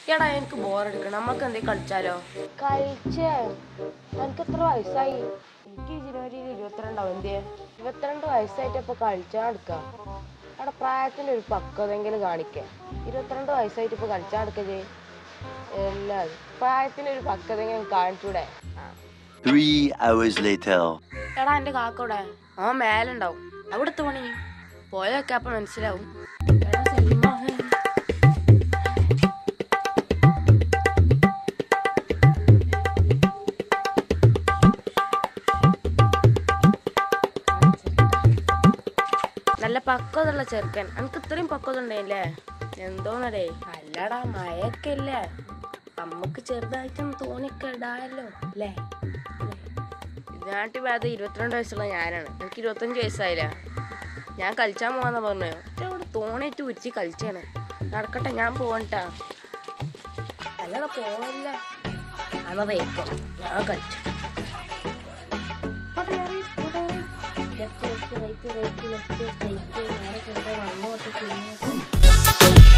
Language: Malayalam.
എടാ എനിക്ക് ബോറെടുക്കണം നമുക്ക് എന്തെങ്കിലും കളിച്ചാലോ കളിച്ചേ എനിക്ക് എത്ര വയസ്സായി എനിക്ക് ജനുവരിയിൽ ഇരുപത്തിരണ്ടാവും എന്തേ ഇരുപത്തിരണ്ട് വയസ്സായിട്ട് ഇപ്പൊ കളിച്ചാൽ എടുക്കാം അവിടെ പ്രായത്തിന്റെ ഒരു പക്വതെങ്കിലും കാണിക്കാം ഇരുപത്തിരണ്ട് വയസ്സായിട്ട് ഇപ്പൊ കളിച്ചാൽ എടുക്കേ എല്ലാരും പ്രായത്തിന്റെ ഒരു പക്വതെങ്കിലും കാണിച്ചൂടെ Three hours later. എടാ എന്റെ കാക്കോടെ ആ മേലുണ്ടാവും അവിടുത്തെ പണി പോയൊക്കെ അപ്പൊ മനസ്സിലാവും എടാ സലീമ, ഹേ. നല്ല പക്വതുള്ള ചെറുക്കൻ എനിക്ക് ഇത്രയും പക്വത ഉണ്ടായില്ലേ എന്തോന്നടേ അല്ലടാ മഴയൊക്കെ അല്ലേ നമുക്ക് ചെറുതായിട്ടൊന്ന് തോണിയൊക്കെ ഇടാമല്ലോ അല്ലേ ഇതിനാട്ടി ഭേദം ഇരുപത്തിരണ്ട് വയസ്സുള്ള ഞാനാണ് എനിക്ക് ഇരുപത്തഞ്ച് വയസ്സായില്ല ഞാൻ കളിച്ചാൻ പോവാന്നാ പറഞ്ഞു ഇവിടെ തോണിയിട്ട് ഉരിച്ച് കളിച്ചാണ് നടക്കട്ടെ ഞാൻ പോവണ്ടാ അല്ലാതെ പോവല്ല അതാ വേക്കും ഞാൻ കളിച്ചു left left right right left right നേരെ ചെറുപ്പം വന്നോട്ട്